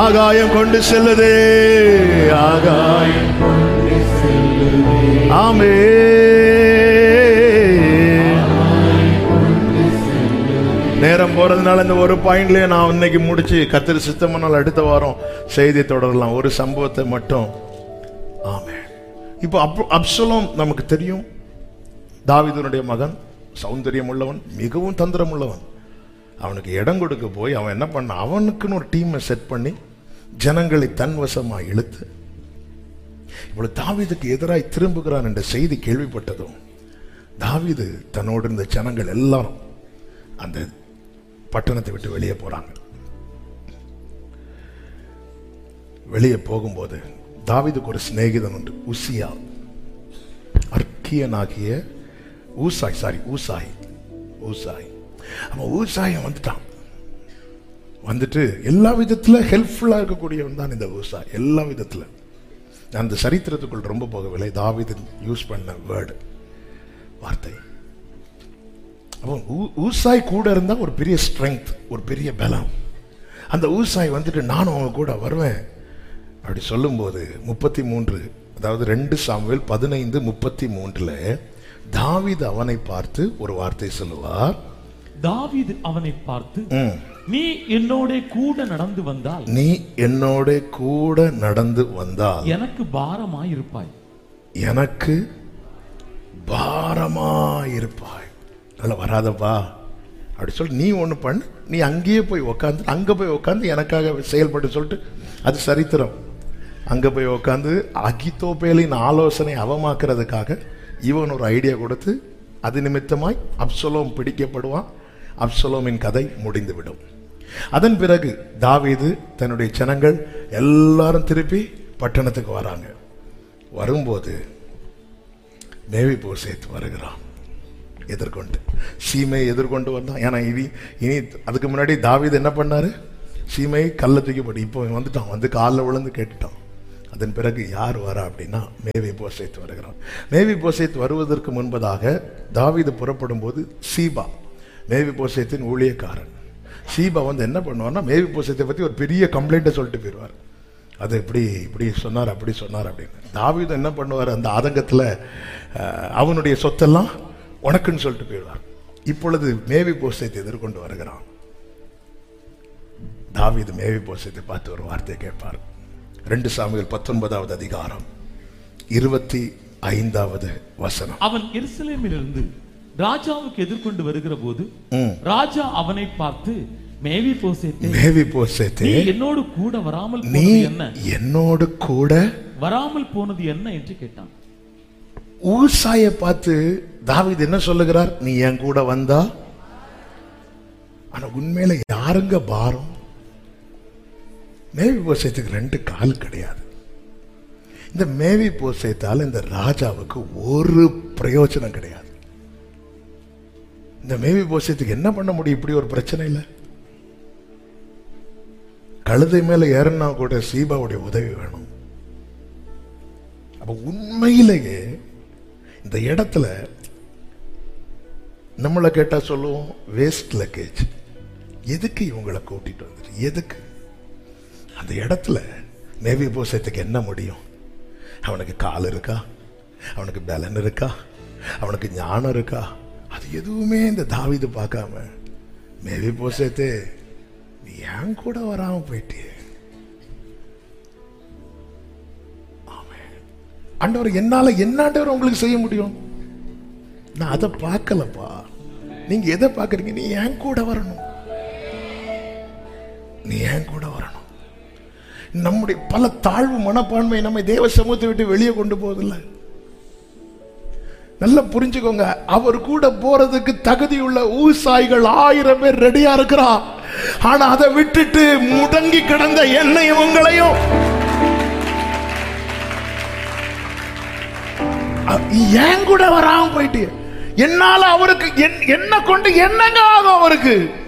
ஆகாயம் கொண்டு செல்லுதே ஆகாயம் ஆமே நேரம் போறதுனால இந்த ஒரு பாயிண்ட்லயே நான் இன்னைக்கு முடிச்சு கத்திரி சித்தமனால் அடுத்த வாரம் செய்தி தொடரலாம் ஒரு சம்பவத்தை மட்டும் ஆமே இப்போ அப் அப்சலோம் நமக்கு தெரியும் தாவீதுனுடைய மகன் சௌந்தரியம் உள்ளவன் மிகவும் தந்திரம் உள்ளவன் அவனுக்கு இடம் கொடுக்க போய் அவன் என்ன பண்ண அவனுக்குன்னு ஒரு டீமை செட் பண்ணி ஜனங்களை தன் வசமா இழுத்து இவ்வளவு தாவீதுக்கு எதிராய் திரும்புகிறான் என்ற செய்தி கேள்விப்பட்டதும் தாவீது தன்னோடு இருந்த ஜனங்கள் எல்லாரும் அந்த பட்டணத்தை விட்டு வெளியே போறாங்க வெளியே போகும்போது தாவீதுக்கு ஒரு சிநேகிதன் உண்டு உசியா அர்க்கியனாகிய ஊசாய் சாரி ஊசாய் ஊசாய் அவன் ஊசாயம் வந்துட்டான் வந்துட்டு எல்லா விதத்துல ஹெல்ப்ஃபுல்லா இருக்கக்கூடியவன் தான் இந்த ஊசாய் எல்லா விதத்துல நான் அந்த சரித்திரத்துக்குள் ரொம்ப போகவில்லை தாவீது யூஸ் பண்ண வேர்டு வார்த்தை அப்போ ஊ- ஊசாய் கூட இருந்தா ஒரு பெரிய ஸ்ட்ரெங்க் ஒரு பெரிய பலம் அந்த ஊசாய் வந்துட்டு நானும் அவங்க கூட வருவேன் அப்படி சொல்லும்போது முப்பத்தி மூன்று அதாவது ரெண்டு சாமுவேல் பதினைந்து முப்பத்தி மூன்றுல தாவீது அவனை பார்த்து ஒரு வார்த்தை சொல்லுவார் தாவீது அவனை பார்த்து ம், நீ என்னோட கூட நடந்து வந்தால் நீ என்னோட கூட நடந்து வந்தால் எனக்கு பாரமாய் இருப்பாய் எனக்கு பாரமாயிருப்பாய் அதில் வராதப்பா அப்படி சொல்லி நீ ஒன்று பண்ணு நீ அங்கேயே போய் உக்காந்து அங்கே போய் உக்காந்து எனக்காக செயல்பட்டு சொல்லிட்டு அது சரித்திரம் அங்கே போய் உக்காந்து அகித்தோபேலின் ஆலோசனை அவமாக்குறதுக்காக இவன் ஒரு ஐடியா கொடுத்து அது நிமித்தமாய் அப்சலோம் பிடிக்கப்படுவான் அப்சலோமின் கதை முடிந்துவிடும் அதன் பிறகு தாவீது தன்னுடைய ஜனங்கள் எல்லாரும் திருப்பி பட்டணத்துக்கு வராங்க வரும்போது மேவி போசேத் வருகிறான் எதிர்கொண்டு சீமை எதிர்கொண்டு வந்தான் ஏன்னா இனி இனி அதுக்கு முன்னாடி தாவீது என்ன பண்ணாரு சீமை கல்ல தூக்கி போட்டு இப்போ இவன் வந்துட்டான் வந்து காலில் விழுந்து கேட்டுட்டான் அதன் பிறகு யார் வரா அப்படின்னா மேவி போசேத் வருகிறான் மேவி போசேத் வருவதற்கு முன்பதாக தாவீது புறப்படும் போது சீபா மேவி போசேத்தின் ஊழியக்காரன் சீபா வந்து என்ன பண்ணுவார்னா மேவி போசேத்தை பத்தி ஒரு பெரிய கம்ப்ளைண்ட்டை சொல்லிட்டு போயிடுவார் அது இப்படி இப்படி சொன்னார் அப்படி சொன்னார் அப்படின்னு தாவீது என்ன பண்ணுவார் அந்த ஆதங்கத்தில் அஹ், அவனுடைய சொத்தெல்லாம் உனக்குன்னு சொல்லிட்டு போயிடுவார் இப்பொழுது மேவி போசத்தை எதிர்கொண்டு வருகிறான் தாவீது மேவி போசத்தை பார்த்து ஒரு வார்த்தை கேட்பார் ரெண்டு சாமிகள் பத்தொன்பதாவது அதிகாரம் இருபத்தி ஐந்தாவது வசனம் அவன் எருசலேமிலிருந்து ராஜாவுக்கு எதிர்கொண்டு வருகிற போது ம். ராஜா அவனை பார்த்து மேவி போசேத்தே மேவி போசத்தை நீ என்னோடு கூட வராமல் நீ போனது என்ன என்னோடு கூட வராமல் போனது என்ன என்று கேட்டான் ஊசாயை பார்த்து தாவீது என்ன சொல்லுகிறார் நீ என் கூட வந்தா ஆனா உண்மையில யாருங்க பாரம் மேவி போசைத்துக்கு ரெண்டு கால் கிடையாது இந்த மேவி போசைத்தால் இந்த ராஜாவுக்கு ஒரு பிரயோஜனம் கிடையாது இந்த மேவி போசைத்துக்கு என்ன பண்ண முடியும் இப்படி ஒரு பிரச்சனை இல்லை கழுதை மேல ஏறினா கூட சீபாவுடைய உதவி வேணும் அப்ப உண்மையிலேயே இந்த இடத்துல நம்மளை கேட்டா சொல்லுவோம் வேஸ்ட் லக்கேஜ் எதுக்கு இவங்களை கூட்டிட்டு வந்துட்டு எதுக்கு அந்த இடத்துல நேவி போசத்துக்கு என்ன முடியும் அவனுக்கு கால் இருக்கா அவனுக்கு பலன் இருக்கா அவனுக்கு ஞானம் இருக்கா அது எதுவுமே இந்த தாவீது பார்க்காம மேவி போசத்தே நீ ஏன் கூட வராம போயிட்டியே ஆண்டவர் என்னால என்ன ஆண்டவர் உங்களுக்கு செய்ய முடியும் நான் அதை பார்க்கலப்பா நீங்க எதை பார்க்கறீங்க நீ ஏன் கூட வரணும் நீ ஏன் கூட வரணும் நம்முடைய பல தாழ்வு மனப்பான்மை நம்மை தேவ சமூகத்தை விட்டு வெளியே கொண்டு போவதில்லை நல்லா புரிஞ்சுக்கோங்க அவர் கூட போறதுக்கு தகுதியுள்ள ஊசாய்கள் ஆயிரம் பேர் ரெடியா இருக்கிறா ஆனா அதை விட்டுட்டு முடங்கி கிடந்த என்னையும் உங்களையும் அ- ஏன் கூட வராம போயிட்டு என்னால அவருக்கு என்- என்ன கொண்டு என்னங்க ஆகும் அவருக்கு